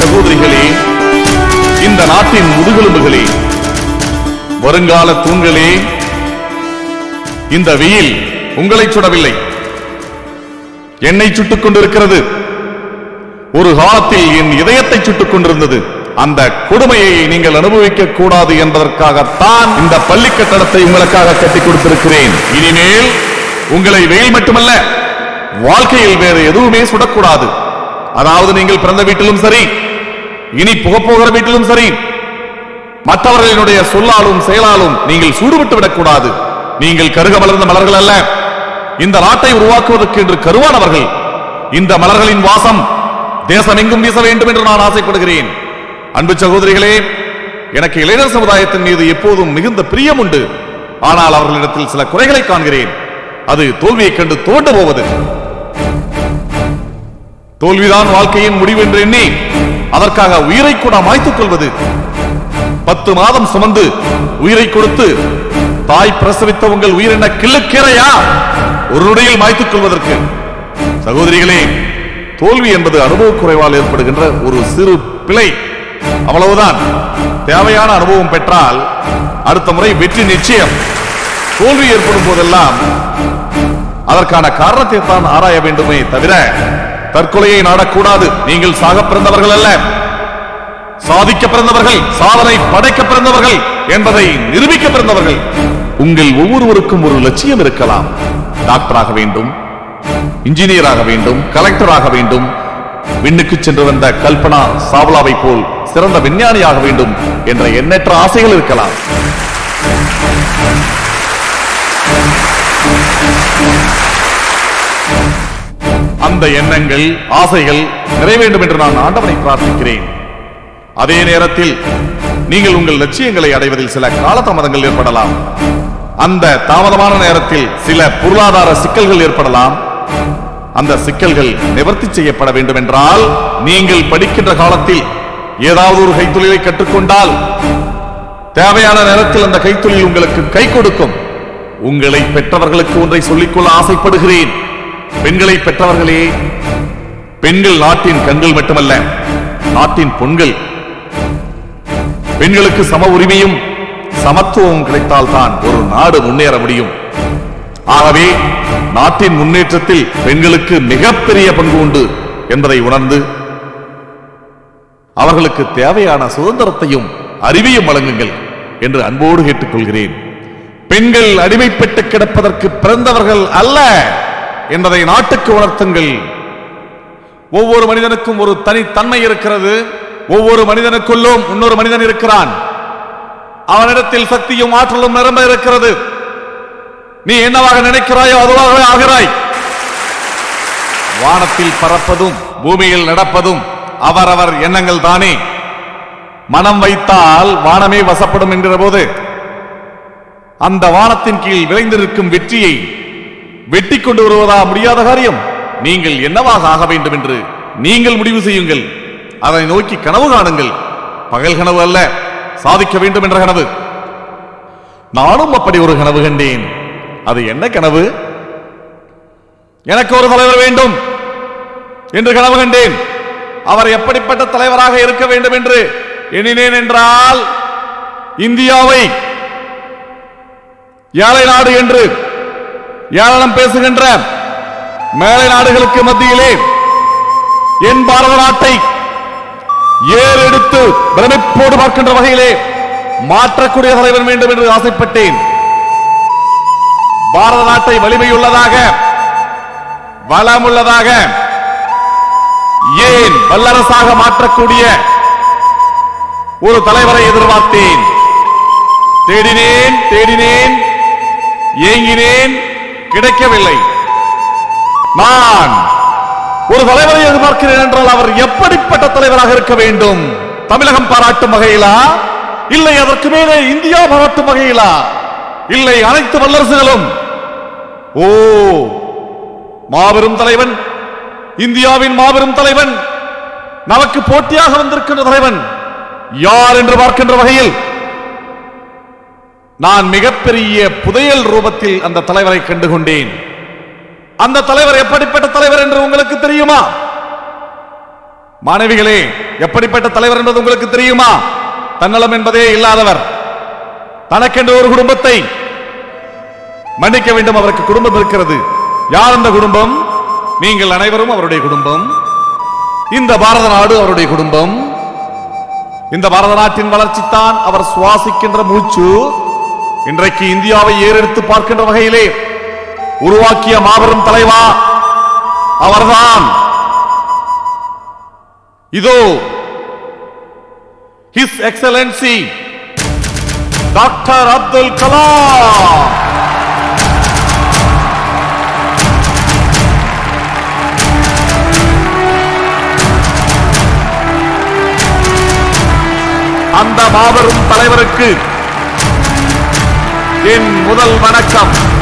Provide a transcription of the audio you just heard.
சகோதரிகளே இந்த நாட்டின் முதுகெலும்புகளே வருங்கால தூண்களே இந்த வெயில் உங்களை சுடவில்லை என்னை சுட்டுக் கொண்டிருக்கிறது ஒரு காலத்தில் என் இதயத்தை சுட்டுக் கொண்டிருந்தது அந்த கொடுமையை நீங்கள் அனுபவிக்க கூடாது என்பதற்காகத்தான் இந்த பள்ளி கட்டடத்தை உங்களுக்காக கட்டிக் கொடுத்திருக்கிறேன் இனிமேல் உங்களை வெயில் மட்டுமல்ல வாழ்க்கையில் வேறு எதுவுமே சுடக்கூடாது அதாவது நீங்கள் பிறந்த வீட்டிலும் சரி இனி புகப்போகிற வீட்டிலும் சரி மற்றவர்களினுடைய சொல்லாலும் செயலாலும் நீங்கள் சூடுவிட்டு விடக்கூடாது நீங்கள் கருக மலர்ந்த மலர்கள் அல்ல இந்த நாட்டை உருவாக்குவதற்கு என்று கருவானவர்கள் இந்த மலர்களின் வாசம் தேசம் எங்கும் வீச வேண்டும் என்று நான் ஆசைப்படுகிறேன் அன்பு சகோதரிகளே எனக்கு இளைஞர் சமுதாயத்தின் மீது எப்போதும் மிகுந்த பிரியம் உண்டு ஆனால் அவர்களிடத்தில் சில குறைகளை காண்கிறேன் அது தோல்வியைக் கண்டு தோண்டு போவது தோல்விதான் வாழ்க்கையின் முடிவு என்று எண்ணி அதற்காக உயிரை கூட மாய்த்துக் கொள்வது பத்து மாதம் சுமந்து உயிரை கொடுத்து தாய் பிரசவித்த உங்கள் உயிர் என்ன கிள்ளுக்கீரையா ஒரு நொடியில் மாய்த்துக் கொள்வதற்கு சகோதரிகளே தோல்வி என்பது அனுபவ குறைவால் ஏற்படுகின்ற ஒரு சிறு பிழை அவ்வளவுதான் தேவையான அனுபவம் பெற்றால் அடுத்த முறை வெற்றி நிச்சயம் தோல்வி ஏற்படும் போதெல்லாம் அதற்கான காரணத்தை தான் ஆராய வேண்டுமே தவிர தற்கொலையை நாடக்கூடாது நீங்கள் சாக பிறந்தவர்கள் அல்ல சாதிக்க பிறந்தவர்கள் சாதனை படைக்க பிறந்தவர்கள் என்பதை நிரூபிக்க பிறந்தவர்கள் உங்கள் ஒவ்வொருவருக்கும் ஒரு லட்சியம் இருக்கலாம் டாக்டராக வேண்டும் இன்ஜினியராக வேண்டும் கலெக்டராக வேண்டும் விண்ணுக்கு சென்று வந்த கல்பனா சாவ்லாவை போல் சிறந்த விஞ்ஞானியாக வேண்டும் என்ற எண்ணற்ற ஆசைகள் இருக்கலாம் அந்த எண்ணங்கள் ஆசைகள் நிறைவேண்டும் என்று நான் ஆண்டவனை பிரார்த்திக்கிறேன் அதே நேரத்தில் நீங்கள் உங்கள் லட்சியங்களை அடைவதில் சில காலதாமதங்கள் ஏற்படலாம் அந்த தாமதமான நேரத்தில் சில பொருளாதார சிக்கல்கள் ஏற்படலாம் அந்த சிக்கல்கள் நிவர்த்தி செய்யப்பட வேண்டும் என்றால் நீங்கள் படிக்கின்ற காலத்தில் ஏதாவது ஒரு கைத்தொழிலை கற்றுக்கொண்டால் தேவையான நேரத்தில் அந்த கைத்தொழில் உங்களுக்கு கை கொடுக்கும் உங்களை பெற்றவர்களுக்கு ஒன்றை சொல்லிக்கொள்ள ஆசைப்படுகிறேன் பெண்களை பெற்றவர்களே பெண்கள் நாட்டின் கண்கள் மட்டுமல்ல நாட்டின் பொன்கள் பெண்களுக்கு சம உரிமையும் சமத்துவமும் கிடைத்தால்தான் ஒரு நாடு முன்னேற முடியும் ஆகவே நாட்டின் முன்னேற்றத்தில் பெண்களுக்கு மிகப்பெரிய பங்கு உண்டு என்பதை உணர்ந்து அவர்களுக்கு தேவையான சுதந்திரத்தையும் அறிவையும் வழங்குங்கள் என்று அன்போடு கேட்டுக்கொள்கிறேன் பெண்கள் அடிமைப்பட்டு கிடப்பதற்கு பிறந்தவர்கள் அல்ல என்பதை நாட்டுக்கு உணர்த்துங்கள் ஒவ்வொரு மனிதனுக்கும் ஒரு தனித்தன்மை இருக்கிறது ஒவ்வொரு மனிதனுக்குள்ளும் இன்னொரு மனிதன் இருக்கிறான் அவனிடத்தில் சக்தியும் ஆற்றலும் நிரம்ப இருக்கிறது நீ என்னவாக நினைக்கிறாயோ அதுவாகவே ஆகிறாய் வானத்தில் பறப்பதும் பூமியில் நடப்பதும் அவரவர் எண்ணங்கள் தானே மனம் வைத்தால் வானமே வசப்படும் என்கிற போது அந்த வானத்தின் கீழ் விளைந்திருக்கும் வெற்றியை வெட்டி கொண்டு வருவதா முடியாத காரியம் நீங்கள் என்னவாக ஆக வேண்டும் என்று நீங்கள் முடிவு செய்யுங்கள் அதை நோக்கி கனவு காணுங்கள் பகல் கனவு அல்ல சாதிக்க வேண்டும் என்ற கனவு நானும் அப்படி ஒரு கனவு கண்டேன் அது என்ன கனவு எனக்கு ஒரு தலைவர் வேண்டும் என்று கனவு கண்டேன் அவர் எப்படிப்பட்ட தலைவராக இருக்க வேண்டும் என்று எண்ணினேன் என்றால் இந்தியாவை ஏழை நாடு என்று ஏளனம் பேசுகின்ற மேலை நாடுகளுக்கு மத்தியிலே என் பாரத நாட்டை ஏறெடுத்து பிரமிப்போடு பார்க்கின்ற வகையிலே மாற்றக்கூடிய தலைவன் வேண்டும் என்று ஆசைப்பட்டேன் பாரத நாட்டை வலிமையுள்ளதாக வளமுள்ளதாக ஏன் வல்லரசாக மாற்றக்கூடிய ஒரு தலைவரை எதிர்பார்த்தேன் தேடினேன் தேடினேன் ஏங்கினேன் கிடைக்கவில்லை நான் ஒரு தலைவரை எதிர்பார்க்கிறேன் என்றால் அவர் எப்படிப்பட்ட தலைவராக இருக்க வேண்டும் தமிழகம் பாராட்டும் வகையிலா இல்லை அதற்கு மேலே இந்தியா பாராட்டும் வகையிலா இல்லை அனைத்து வல்லரசுகளும் ஓ மாபெரும் தலைவன் இந்தியாவின் மாபெரும் தலைவன் நமக்கு போட்டியாக வந்திருக்கின்ற தலைவன் யார் என்று பார்க்கின்ற வகையில் நான் மிகப்பெரிய புதையல் ரூபத்தில் அந்த தலைவரை கண்டுகொண்டேன் அந்த தலைவர் எப்படிப்பட்ட தலைவர் என்று உங்களுக்கு தெரியுமா மாணவிகளே எப்படிப்பட்ட தலைவர் என்பது உங்களுக்கு தெரியுமா தன்னலம் என்பதே இல்லாதவர் தனக்கென்ற ஒரு குடும்பத்தை மன்னிக்க வேண்டும் அவருக்கு குடும்பம் இருக்கிறது யார் அந்த குடும்பம் நீங்கள் அனைவரும் அவருடைய குடும்பம் இந்த பாரத நாடு அவருடைய குடும்பம் இந்த பாரத நாட்டின் வளர்ச்சித்தான் அவர் சுவாசிக்கின்ற மூச்சு இன்றைக்கு இந்தியாவை ஏறெடுத்து பார்க்கின்ற வகையிலே உருவாக்கிய மாபெரும் தலைவா அவர்தான் இதோ his excellency doctor Abdul Kalam அந்த மாபெரும் தலைவருக்கு என் முதல் வணக்கம்